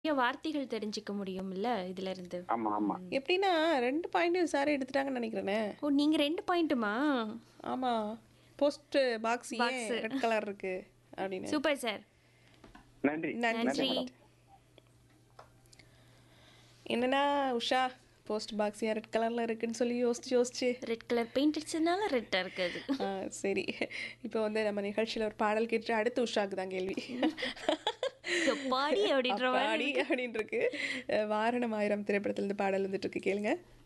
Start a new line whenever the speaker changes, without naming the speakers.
நிறைய வார்த்தைகள் தெரிஞ்சுக்க முடியும்ல இதுல இருந்து
ஆமா ஆமா
எப்படின்னா ரெண்டு பாயிண்ட் சாரே எடுத்துட்டாங்கன்னு நினைக்கிறேனே
ஓ நீங்க ரெண்டு பாயிண்ட்டுமா
ஆமா போஸ்ட் பாக்ஸ் ஏன் ரெட் கலர் இருக்கு அப்படின்னு
சூப்பர் சார்
நன்றி
நன்றி
நன்றி
என்னன்னா உஷா போஸ்ட் பாக்ஸ் ஏன் ரெட் கலர்ல இருக்குன்னு சொல்லி யோசிச்சு யோசிச்சு
ரெட் கலர் பெயிண்ட் அடிச்சதுனால ரெட்டா இருக்குது
ஆ, சரி இப்போ வந்து நம்ம நிகழ்ச்சியில ஒரு பாடல் கேட்டு அடுத்து உஷாக்கு தான் கேள்வி
பாடி அப்படின்ற மாதிரி
பாடி அப்படின்னு இருக்கு அஹ் வாரணம் ஆயிரம் திரைப்படத்துல இருந்து பாடல் வந்துட்டு இருக்கு கேளுங்க